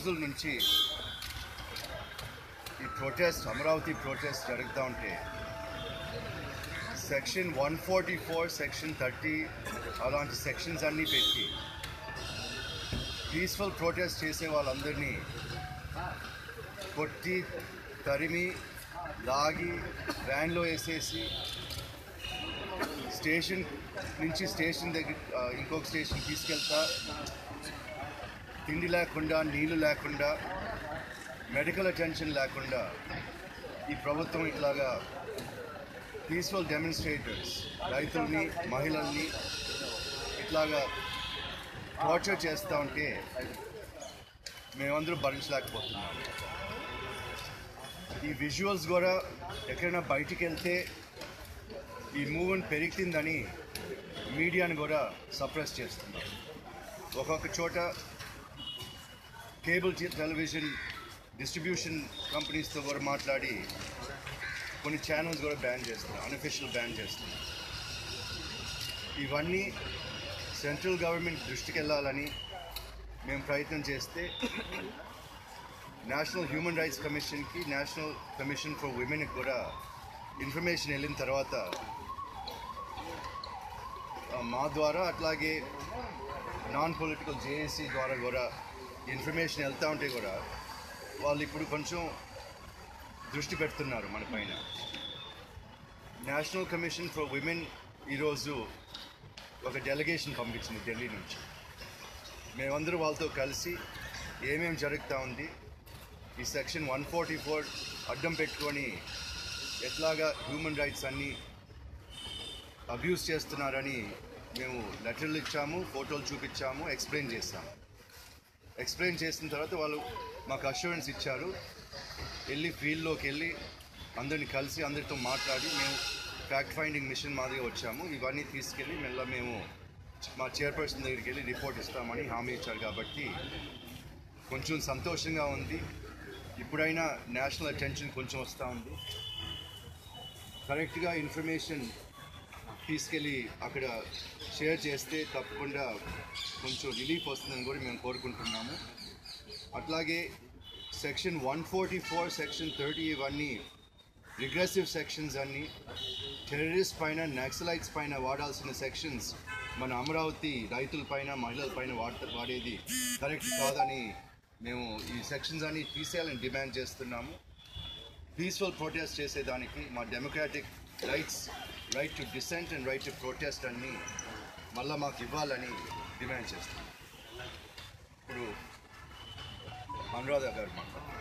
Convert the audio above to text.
రోజుల నుంచి ఈ ప్రొటెస్ట్ అమరావతి ప్రొటెస్ట్ జరుగుతూ ఉంటే section one forty four section thirty అలాంటి సెక్షన్స్ అన్నీ పెట్టి పీస్ఫుల్ ప్రొటెస్ట్ చేసే వాళ్ళందరినీ కొట్టి తరిమి లాగి వ్యాన్లో వేసేసి స్టేషన్ నుంచి స్టేషన్ దగ్గర ఆ, ఇంకొక స్టేషన్ తీసుకెళ్తా తిండి లేకుండా నీళ్లు లేకుండా మెడికల్ అటెన్షన్ లేకుండా ఈ ప్రభుత్వం ఇట్లాగా పీస్ఫుల్ డెమోన్స్ట్రేటర్స్ రైతుల్ని మహిళల్ని ఇట్లాగా టార్చర్ చేస్తూ ఉంటే మేమందరూ భరించలేకపోతున్నాం ఈ విజువల్స్ కూడా ఎక్కడైనా బయటికి వెళ్తే ఈ మూవ్మెంట్ పెరిగిందని మీడియాని కూడా సప్రెస్ చేస్తున్నారు ఒక్కొక్క చోట కేబుల్ టి- టెలివిజన్ డిస్ట్రిబ్యూషన్ కంపెనీస్తో కూడా మాట్లాడి కొన్ని ఛానల్స్ కూడా బ్యాన్ చేస్తున్నారు అన్అఫిషియల్ బ్యాన్ చేస్తున్నారు ఇవన్నీ సెంట్రల్ గవర్నమెంట్ దృష్టికి వెళ్ళాలని మేము ప్రయత్నం చేస్తే నేషనల్ హ్యూమన్ రైట్స్ కమిషన్కి నేషనల్ కమిషన్ ఫర్ ఉమెన్కి కూడా ఇన్ఫర్మేషన్ వెళ్ళిన తర్వాత ఆ, మా ద్వారా అట్లాగే నాన్ పొలిటికల్ జేఏసీ ద్వారా కూడా ఇన్ఫర్మేషన్ వెళ్తూ ఉంటే కూడా వాళ్ళు ఇప్పుడు కొంచెం దృష్టి పెడుతున్నారు మన పైన నేషనల్ కమిషన్ ఫర్ విమెన్ ఈరోజు ఒక డెలిగేషన్ పంపించింది ఢిల్లీ నుంచి మేమందరూ వాళ్ళతో కలిసి ఏమేమి జరుగుతూ ఉంది ఈ సెక్షన్ వన్ ఫార్టీ ఫోర్ అడ్డం పెట్టుకొని ఎట్లాగా హ్యూమన్ రైట్స్ అన్నీ అబ్యూస్ చేస్తున్నారని మేము లెటర్లు ఇచ్చాము ఫోటోలు చూపించాము ఎక్స్ప్లెయిన్ చేస్తాము ఎక్స్ప్లెయిన్ చేసిన తర్వాత వాళ్ళు మాకు అష్యూరెన్స్ ఇచ్చారు వెళ్ళి ఫీల్డ్లోకి వెళ్ళి అందరిని కలిసి అందరితో మాట్లాడి మేము ఫ్యాక్ట్ ఫైండింగ్ మిషన్ మాదిరిగా వచ్చాము ఇవన్నీ తీసుకెళ్ళి మెల్ల మేము మా చైర్పర్సన్ దగ్గరికి వెళ్ళి రిపోర్ట్ ఇస్తామని హామీ ఇచ్చారు కాబట్టి కొంచెం సంతోషంగా ఉంది ఇప్పుడైనా నేషనల్ అటెన్షన్ కొంచెం వస్తూ ఉంది కరెక్ట్గా ఇన్ఫర్మేషన్ తీసుకెళ్ళి అక్కడ షేర్ చేస్తే తప్పకుండా కొంచెం రిలీఫ్ వస్తుందని కూడా మేము కోరుకుంటున్నాము అట్లాగే section one forty four section thirty ఇవన్నీ రిగ్రెసివ్ సెక్షన్స్ అన్నీ టెర్రరిస్ట్ పైన నక్సలైట్స్ పైన వాడాల్సిన సెక్షన్స్ మన అమరావతి రైతుల పైన మహిళల పైన వాడ వాడేది కరెక్ట్ కాదని మేము ఈ సెక్షన్స్ అన్ని తీసేయాలని డిమాండ్ చేస్తున్నాము పీస్ఫుల్ ప్రొటెస్ట్ చేసేదానికి మా democratic rights right to dissent and right to protest అన్ని మళ్ళీ మాకు ఇవ్వాలని డిమాండ్ చేస్తున్నాం ఇప్పుడు అనురాధ గారు మాట్లాడారు